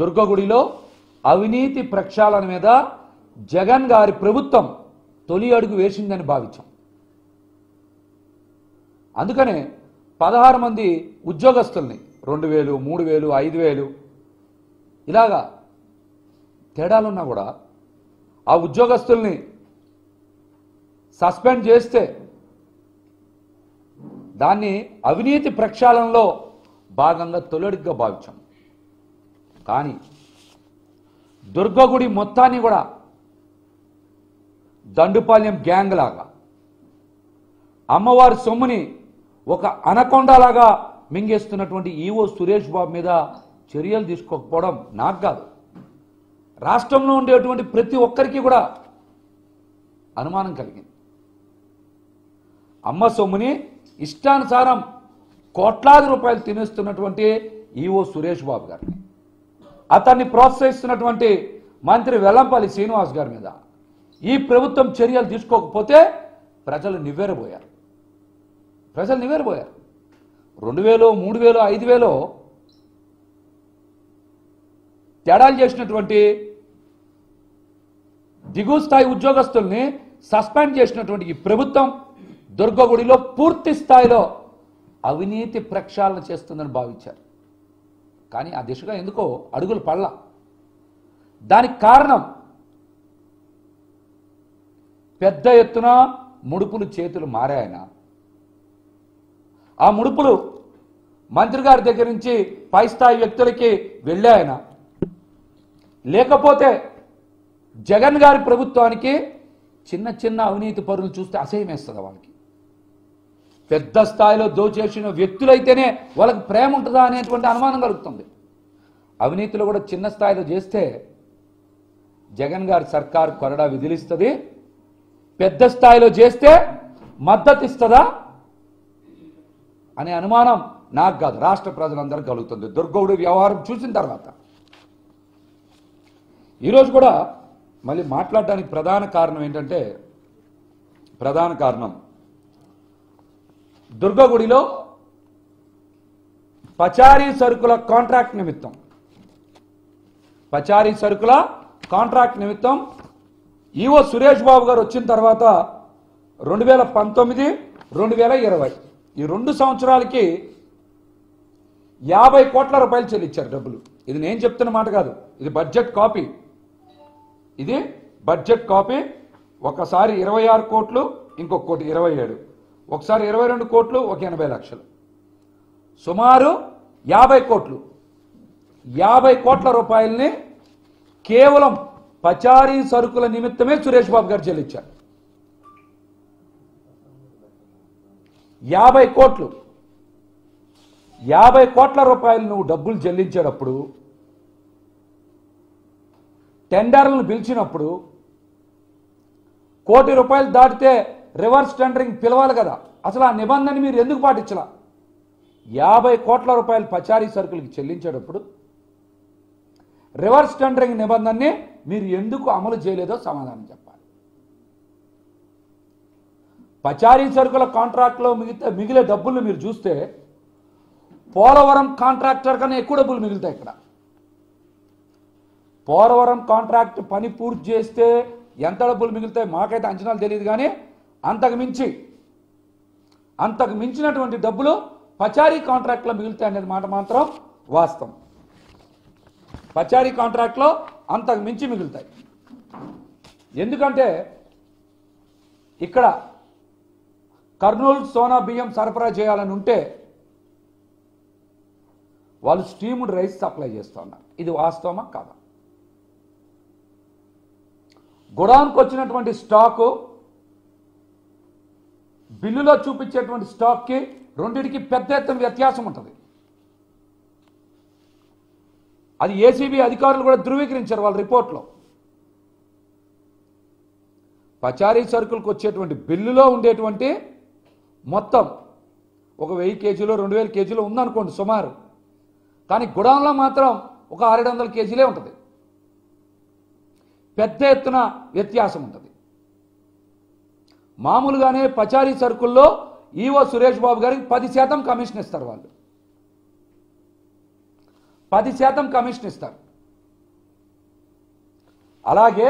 దుర్గగుడిలో అవినీతి ప్రక్షాళన మీద జగన్ గారి ప్రభుత్వం తొలి అడుగు వేసిందని భావించాం అందుకనే పదహారు మంది ఉద్యోగస్తుల్ని రెండు వేలు మూడు వేలు ఐదు వేలు ఇలాగా తేడాలున్నా కూడా ఆ ఉద్యోగస్తుల్ని సస్పెండ్ చేస్తే దాన్ని అవినీతి ప్రక్షాళనలో భాగంగా తొలడిగ్గా భావించాం కానీ దుర్గగుడి మొత్తాన్ని కూడా దండుపాలెం గ్యాంగ్ లాగా అమ్మవారి సొమ్ముని ఒక అనకొండలాగా మింగేస్తున్నటువంటి ఈవో సురేష్ బాబు మీద చర్యలు తీసుకోకపోవడం నాకు కాదు రాష్ట్రంలో ఉండేటువంటి ప్రతి ఒక్కరికి కూడా అనుమానం కలిగింది అమ్మ సొమ్ముని ఇష్టానుసారం కోట్లాది రూపాయలు తినేస్తున్నటువంటి ఈవో సురేష్ బాబు గారిని అతన్ని ప్రోత్సహిస్తున్నటువంటి మంత్రి వెల్లంపల్లి శ్రీనివాస్ గారి మీద ఈ ప్రభుత్వం చర్యలు తీసుకోకపోతే ప్రజలు నివ్వెరబోయారు ప్రజలు నివ్వెరబోయారు రెండు వేలు మూడు వేలు ఐదు వేలు తేడాలు చేసినటువంటి దిగువ స్థాయి ఉద్యోగస్తుల్ని సస్పెండ్ చేసినటువంటి ఈ ప్రభుత్వం దుర్గగుడిలో పూర్తి స్థాయిలో అవినీతి ప్రక్షాళన చేస్తుందని భావించారు కానీ ఆ దిశగా ఎందుకో అడుగులు పడలా దానికి కారణం పెద్ద ఎత్తున ముడుపులు చేతులు మారాయన ఆ ముడుపులు మంత్రి గారి దగ్గర నుంచి పై స్థాయి వ్యక్తులకి వెళ్ళాయన లేకపోతే జగన్ గారి ప్రభుత్వానికి చిన్న చిన్న అవినీతి పరులు చూస్తే అసహ్యం వేస్తుంది వాళ్ళకి పెద్ద స్థాయిలో దోచేసిన వ్యక్తులైతేనే వాళ్ళకి ప్రేమ ఉంటుందా అనేటువంటి అనుమానం కలుగుతుంది అవినీతిలో కూడా చిన్న స్థాయిలో చేస్తే జగన్ గారి సర్కార్ కొరడా విధిలిస్తుంది పెద్ద స్థాయిలో చేస్తే మద్దతు ఇస్తుందా అనే అనుమానం నాకు కాదు రాష్ట్ర ప్రజలందరికీ కలుగుతుంది దుర్గౌడు వ్యవహారం చూసిన తర్వాత ఈరోజు కూడా మళ్ళీ మాట్లాడడానికి ప్రధాన కారణం ఏంటంటే ప్రధాన కారణం దుర్గగుడిలో పచారీ సరుకుల కాంట్రాక్ట్ నిమిత్తం పచారీ సరుకుల కాంట్రాక్ట్ నిమిత్తం ఈవో సురేష్ బాబు గారు వచ్చిన తర్వాత రెండు వేల పంతొమ్మిది రెండు వేల ఇరవై ఈ రెండు సంవత్సరాలకి యాభై కోట్ల రూపాయలు చెల్లించారు డబ్బులు ఇది నేను చెప్తున్న మాట కాదు ఇది బడ్జెట్ కాపీ ఇది బడ్జెట్ కాపీ ఒకసారి ఇరవై ఆరు కోట్లు ఇంకొక కోటి ఇరవై ఏడు ఒకసారి ఇరవై రెండు కోట్లు ఒక ఎనభై లక్షలు సుమారు యాభై కోట్లు యాభై కోట్ల రూపాయల్ని కేవలం పచారీ సరుకుల నిమిత్తమే సురేష్ బాబు గారు చెల్లించారు యాభై కోట్లు యాభై కోట్ల రూపాయలు నువ్వు డబ్బులు చెల్లించేటప్పుడు టెండర్లను పిలిచినప్పుడు కోటి రూపాయలు దాటితే రివర్స్ టెండరింగ్ పిలవాలి కదా అసలు ఆ నిబంధన మీరు ఎందుకు పాటించలా యాభై కోట్ల రూపాయలు పచారీ సరుకులకి చెల్లించేటప్పుడు రివర్స్ టెండరింగ్ నిబంధనని మీరు ఎందుకు అమలు చేయలేదో సమాధానం చెప్పాలి పచారీ సరుకుల కాంట్రాక్ట్లో మిగతా మిగిలే డబ్బులు మీరు చూస్తే పోలవరం కాంట్రాక్టర్ కన్నా ఎక్కువ డబ్బులు మిగులుతాయి ఇక్కడ పోలవరం కాంట్రాక్ట్ పని పూర్తి చేస్తే ఎంత డబ్బులు మిగులుతాయి మాకైతే అంచనాలు తెలియదు కానీ అంతకు మించి అంతకు మించినటువంటి డబ్బులు పచారీ కాంట్రాక్ట్లో మిగులుతాయి అనేది మాట మాత్రం వాస్తవం పచారీ కాంట్రాక్ట్లో అంతకు మించి మిగులుతాయి ఎందుకంటే ఇక్కడ కర్నూలు సోనా బియ్యం సరఫరా చేయాలని ఉంటే వాళ్ళు స్టీమ్డ్ రైస్ సప్లై చేస్తున్నారు ఇది వాస్తవమా కాదా గొడౌన్కి వచ్చినటువంటి స్టాకు బిల్లులో చూపించేటువంటి స్టాక్కి రెండింటికి పెద్ద ఎత్తున వ్యత్యాసం ఉంటుంది అది ఏసీబీ అధికారులు కూడా ధృవీకరించారు వాళ్ళ రిపోర్ట్లో పచారీ సరుకులకు వచ్చేటువంటి బిల్లులో ఉండేటువంటి మొత్తం ఒక వెయ్యి కేజీలు రెండు వేల కేజీలు ఉందనుకోండి సుమారు కానీ గుడాంలో మాత్రం ఒక ఆరేడు వందల కేజీలే ఉంటుంది పెద్ద ఎత్తున వ్యత్యాసం ఉంటుంది మామూలుగానే పచారీ సరుకుల్లో ఈవో సురేష్ బాబు గారికి పది శాతం కమిషన్ ఇస్తారు వాళ్ళు పది శాతం కమిషన్ ఇస్తారు అలాగే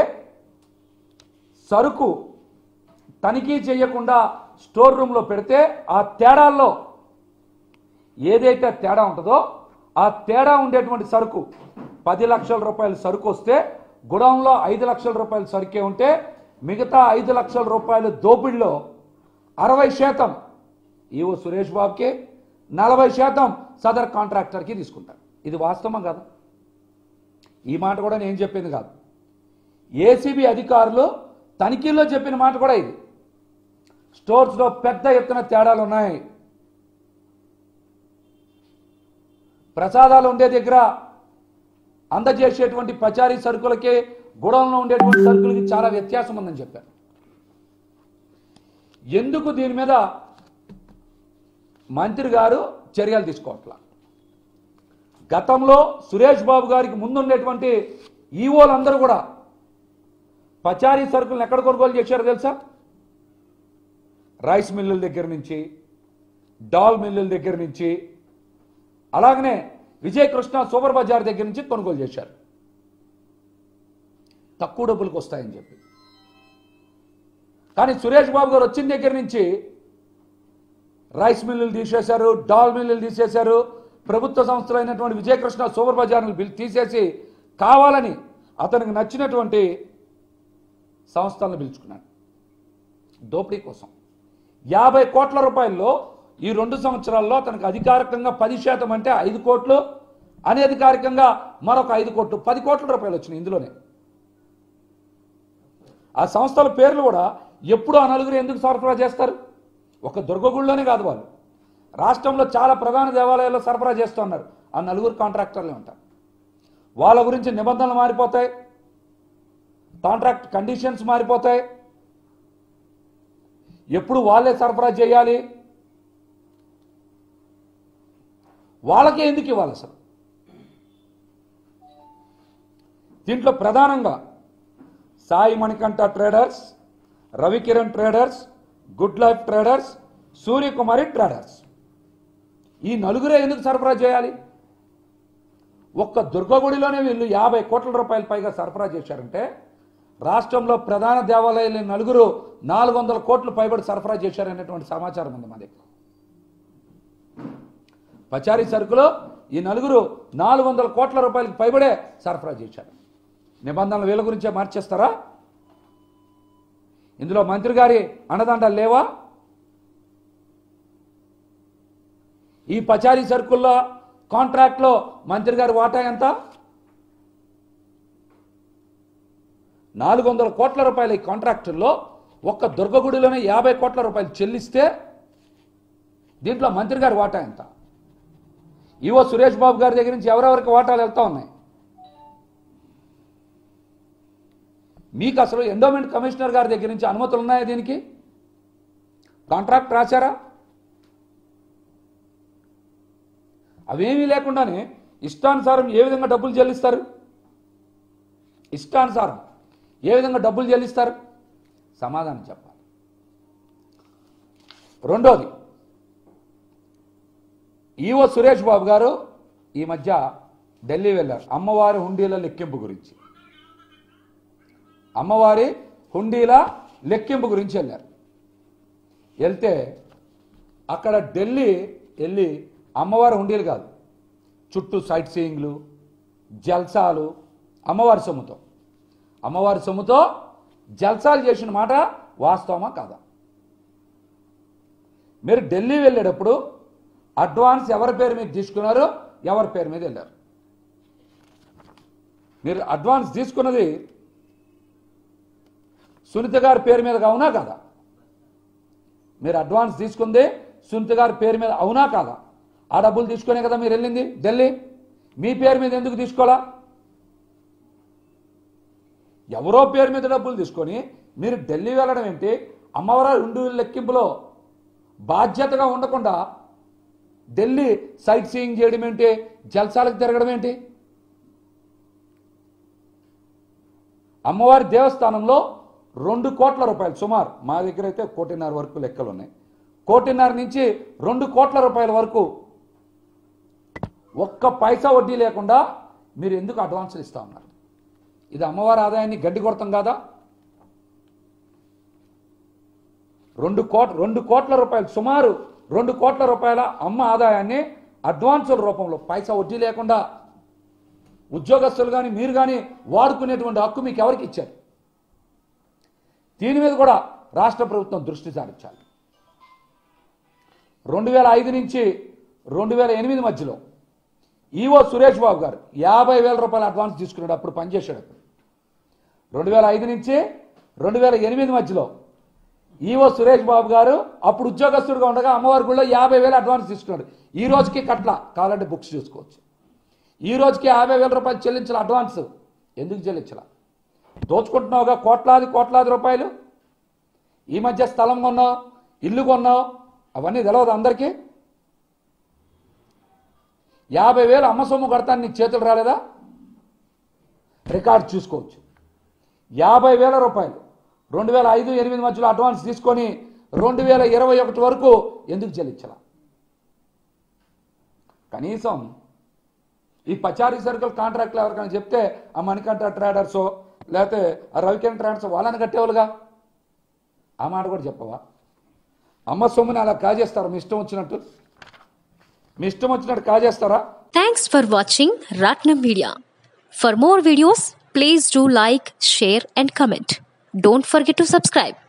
సరుకు తనిఖీ చేయకుండా స్టోర్ రూమ్లో పెడితే ఆ తేడాల్లో ఏదైతే తేడా ఉంటుందో ఆ తేడా ఉండేటువంటి సరుకు పది లక్షల రూపాయల సరుకు వస్తే గుడౌన్లో ఐదు లక్షల రూపాయల సరుకే ఉంటే మిగతా ఐదు లక్షల రూపాయల దోపిడిలో అరవై శాతం ఈవో సురేష్ బాబుకి నలభై శాతం సదర్ కాంట్రాక్టర్కి తీసుకుంటారు ఇది వాస్తవం కదా ఈ మాట కూడా నేను చెప్పింది కాదు ఏసీబీ అధికారులు తనిఖీల్లో చెప్పిన మాట కూడా ఇది స్టోర్స్లో పెద్ద ఎత్తున తేడాలు ఉన్నాయి ప్రసాదాలు ఉండే దగ్గర అందజేసేటువంటి పచారీ సరుకులకి గుడంలో ఉండేటువంటి సరుకులకి చాలా వ్యత్యాసం ఉందని చెప్పారు ఎందుకు దీని మీద మంత్రి గారు చర్యలు తీసుకోవట్లా గతంలో సురేష్ బాబు గారికి ముందుండేటువంటి ఈవోలందరూ కూడా పచారీ సరుకులను ఎక్కడ కొనుగోలు చేశారో తెలుసా రైస్ మిల్లుల దగ్గర నుంచి డాల్ మిల్లుల దగ్గర నుంచి అలాగనే విజయకృష్ణ సూపర్ బజార్ దగ్గర నుంచి కొనుగోలు చేశారు తక్కువ డబ్బులకు వస్తాయని చెప్పి కానీ సురేష్ బాబు గారు వచ్చిన దగ్గర నుంచి రైస్ మిల్లులు తీసేశారు డాల్ మిల్లులు తీసేశారు ప్రభుత్వ సంస్థలు అయినటువంటి విజయకృష్ణ సూపర్ బజార్లు బిల్ తీసేసి కావాలని అతనికి నచ్చినటువంటి సంస్థలను పిలుచుకున్నాడు దోపిడీ కోసం యాభై కోట్ల రూపాయల్లో ఈ రెండు సంవత్సరాల్లో అతనికి అధికారికంగా పది శాతం అంటే ఐదు కోట్లు అనధికారికంగా మరొక ఐదు కోట్లు పది కోట్ల రూపాయలు వచ్చినాయి ఇందులోనే ఆ సంస్థల పేర్లు కూడా ఎప్పుడు ఆ నలుగురు ఎందుకు సరఫరా చేస్తారు ఒక దుర్గగుడిలోనే కాదు వాళ్ళు రాష్ట్రంలో చాలా ప్రధాన దేవాలయాల్లో సరఫరా చేస్తున్నారు ఆ నలుగురు కాంట్రాక్టర్లే ఉంటారు వాళ్ళ గురించి నిబంధనలు మారిపోతాయి కాంట్రాక్ట్ కండిషన్స్ మారిపోతాయి ఎప్పుడు వాళ్ళే సరఫరా చేయాలి వాళ్ళకే ఎందుకు ఇవ్వాలి అసలు దీంట్లో ప్రధానంగా Sai Manikanta traders Ravikiran traders good life traders Suryakumari traders ఈ నలుగురే ఎందుకు సరఫరా చేయాలి ఒక్క దుర్గగుడిలోనే వీళ్ళు యాభై కోట్ల రూపాయల పైగా సరఫరా చేశారంటే రాష్ట్రంలో ప్రధాన దేవాలయాలు నలుగురు నాలుగు వందల కోట్లు పైబడి సరఫరా చేశారనేటువంటి సమాచారం ఉంది మా దగ్గర పచారీ సరుకులో ఈ నలుగురు నాలుగు వందల కోట్ల రూపాయలకు పైబడే సరఫరా చేశారు నిబంధనలు వీళ్ళ గురించే మార్చేస్తారా ఇందులో మంత్రి గారి అండదండలు లేవా ఈ పచారీ సరుకుల్లో కాంట్రాక్ట్లో మంత్రి గారి వాటా ఎంత నాలుగు వందల కోట్ల రూపాయల ఈ కాంట్రాక్టుల్లో ఒక్క దుర్గగుడిలోనే యాభై కోట్ల రూపాయలు చెల్లిస్తే దీంట్లో మంత్రి గారి వాటా ఎంత ఈవో సురేష్ బాబు గారి దగ్గర నుంచి ఎవరెవరికి వాటాలు వెళ్తా ఉన్నాయి మీకు అసలు ఎండోమెంట్ కమిషనర్ గారి దగ్గర నుంచి అనుమతులు ఉన్నాయా దీనికి కాంట్రాక్ట్ రాశారా అవేమీ లేకుండానే ఇష్టానుసారం ఏ విధంగా డబ్బులు చెల్లిస్తారు ఇష్టానుసారం ఏ విధంగా డబ్బులు చెల్లిస్తారు సమాధానం చెప్పాలి రెండోది ఈవో సురేష్ బాబు గారు ఈ మధ్య ఢిల్లీ వెళ్ళారు అమ్మవారి హుండీల లెక్కింపు గురించి అమ్మవారి హుండీల లెక్కింపు గురించి వెళ్ళారు వెళ్తే అక్కడ ఢిల్లీ వెళ్ళి అమ్మవారి హుండీలు కాదు చుట్టూ సైట్ సీయింగ్లు జల్సాలు అమ్మవారి సొమ్ముతో అమ్మవారి సొమ్ముతో జల్సాలు చేసిన మాట వాస్తవమా కాదా మీరు ఢిల్లీ వెళ్ళేటప్పుడు అడ్వాన్స్ ఎవరి పేరు మీద తీసుకున్నారో ఎవరి పేరు మీద వెళ్ళారు మీరు అడ్వాన్స్ తీసుకున్నది సునీత గారి పేరు మీద అవునా కాదా మీరు అడ్వాన్స్ తీసుకుంది సునీత గారి పేరు మీద అవునా కాదా ఆ డబ్బులు తీసుకునే కదా మీరు వెళ్ళింది ఢిల్లీ మీ పేరు మీద ఎందుకు తీసుకోవాలా ఎవరో పేరు మీద డబ్బులు తీసుకొని మీరు ఢిల్లీ వెళ్ళడం ఏంటి అమ్మవారి ఉండు లెక్కింపులో బాధ్యతగా ఉండకుండా ఢిల్లీ సైట్ సీయింగ్ చేయడం ఏంటి జల్సాలకు తిరగడం ఏంటి అమ్మవారి దేవస్థానంలో రెండు కోట్ల రూపాయలు సుమారు మా దగ్గర అయితే కోటిన్నర వరకు లెక్కలు ఉన్నాయి కోటిన్నర నుంచి రెండు కోట్ల రూపాయల వరకు ఒక్క పైసా వడ్డీ లేకుండా మీరు ఎందుకు అడ్వాన్సులు ఇస్తా ఉన్నారు ఇది అమ్మవారి ఆదాయాన్ని గడ్డి కొడతాం కాదా రెండు కోట్ల రెండు కోట్ల రూపాయలు సుమారు రెండు కోట్ల రూపాయల అమ్మ ఆదాయాన్ని అడ్వాన్సుల రూపంలో పైసా వడ్డీ లేకుండా ఉద్యోగస్తులు కానీ మీరు కానీ వాడుకునేటువంటి హక్కు మీకు ఎవరికి ఇచ్చారు దీని మీద కూడా రాష్ట్ర ప్రభుత్వం దృష్టి సారించాలి రెండు వేల ఐదు నుంచి రెండు వేల ఎనిమిది మధ్యలో ఈవో సురేష్ బాబు గారు యాభై వేల రూపాయలు అడ్వాన్స్ తీసుకున్నాడు అప్పుడు పనిచేశాడు అప్పుడు రెండు వేల ఐదు నుంచి రెండు వేల ఎనిమిది మధ్యలో ఈవో సురేష్ బాబు గారు అప్పుడు ఉద్యోగస్తుడిగా ఉండగా అమ్మవారి గుళ్ళో యాభై వేలు అడ్వాన్స్ తీసుకున్నాడు ఈ రోజుకి కట్ల కావాలంటే బుక్స్ చూసుకోవచ్చు ఈ రోజుకి యాభై వేల రూపాయలు చెల్లించాలి అడ్వాన్స్ ఎందుకు చెల్లించాల దోచుకుంటున్నావుగా కోట్లాది కోట్లాది రూపాయలు ఈ మధ్య స్థలం కొన్నావు ఇల్లు కొన్నావు అవన్నీ తెలవదు అందరికీ యాభై వేలు అమ్మ సొమ్ము కడతాను నీకు చేతులు రాలేదా రికార్డ్ చూసుకోవచ్చు యాభై వేల రూపాయలు రెండు వేల ఐదు ఎనిమిది మధ్యలో అడ్వాన్స్ తీసుకొని రెండు వేల ఇరవై ఒకటి వరకు ఎందుకు చెల్లించాల కనీసం ఈ పచారీ సరుకుల కాంట్రాక్ట్లు ఎవరికైనా చెప్తే ఆ మణికంఠ ట్రేడర్స్ లేకపోతే ఆ రవికిరణ్ ట్రేడర్స్ వాళ్ళని కట్టేవాళ్ళుగా ఆ మాట కూడా చెప్పవా అమ్మ సొమ్ముని అలా కాజేస్తారా మీ ఇష్టం వచ్చినట్టు మీ ఇష్టం వచ్చినట్టు కాజేస్తారా Thanks for watching Ratnam Media. For more videos, please do like, share, and comment. Don't forget to subscribe.